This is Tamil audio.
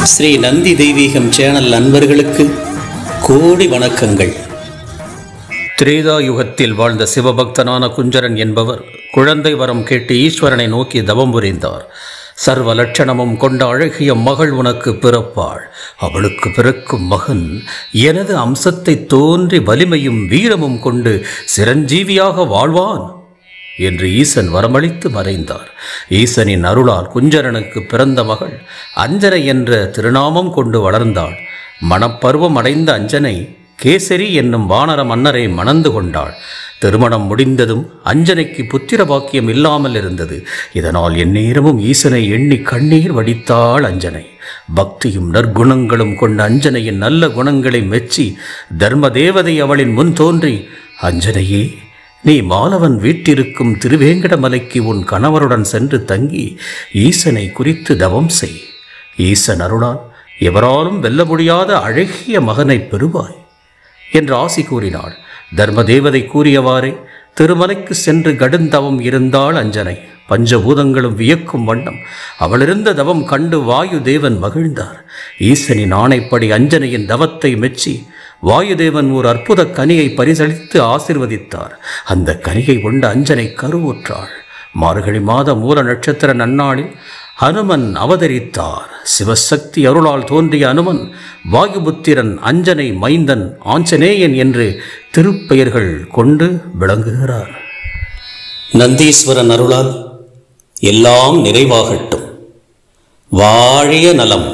ஸ்ரீ நந்தி தெய்வீகம் சேனல் நண்பர்களுக்கு கோடி வணக்கங்கள் திரேதா யுகத்தில் வாழ்ந்த சிவபக்தனான குஞ்சரன் என்பவர் குழந்தை வரம் கேட்டு ஈஸ்வரனை நோக்கி தவம் புரிந்தார் சர்வ லட்சணமும் கொண்ட அழகிய மகள் உனக்கு பிறப்பாள் அவளுக்கு பிறக்கும் மகன் எனது அம்சத்தை தோன்றி வலிமையும் வீரமும் கொண்டு சிரஞ்சீவியாக வாழ்வான் என்று ஈசன் வரமளித்து மறைந்தார் ஈசனின் அருளால் குஞ்சரனுக்கு பிறந்த மகள் அஞ்சனை என்ற திருநாமம் கொண்டு வளர்ந்தாள் மணப்பருவம் அடைந்த அஞ்சனை கேசரி என்னும் வானர மன்னரை மணந்து கொண்டாள் திருமணம் முடிந்ததும் அஞ்சனைக்கு புத்திர பாக்கியம் இல்லாமல் இருந்தது இதனால் எந்நேரமும் ஈசனை எண்ணி கண்ணீர் வடித்தாள் அஞ்சனை பக்தியும் நற்குணங்களும் கொண்ட அஞ்சனையின் நல்ல குணங்களை மெச்சி தர்ம தேவதை அவளின் முன் தோன்றி அஞ்சனையே நீ மாலவன் வீட்டிருக்கும் திருவேங்கடமலைக்கு உன் கணவருடன் சென்று தங்கி ஈசனை குறித்து தவம் செய் ஈசன் அருளால் எவராலும் வெல்ல முடியாத அழகிய மகனை பெறுவாய் என்று ஆசி கூறினாள் தர்ம தேவதை கூறியவாறே திருமலைக்கு சென்று கடுந்தவம் இருந்தாள் அஞ்சனை பஞ்சபூதங்களும் வியக்கும் வண்ணம் அவளிருந்த தவம் கண்டு வாயு தேவன் மகிழ்ந்தார் ஈசனின் ஆணைப்படி அஞ்சனையின் தவத்தை மெச்சி வாயுதேவன் ஒரு அற்புத கனியை பரிசளித்து ஆசிர்வதித்தார் அந்த கனியை கொண்ட அஞ்சனை கருவுற்றாள் மார்கழி மாத மூல நட்சத்திர நன்னாளில் அனுமன் அவதரித்தார் சிவசக்தி அருளால் தோன்றிய அனுமன் வாயுபுத்திரன் அஞ்சனை மைந்தன் ஆஞ்சநேயன் என்று திருப்பெயர்கள் கொண்டு விளங்குகிறார் நந்தீஸ்வரன் அருளால் எல்லாம் நிறைவாகட்டும் வாழிய நலம்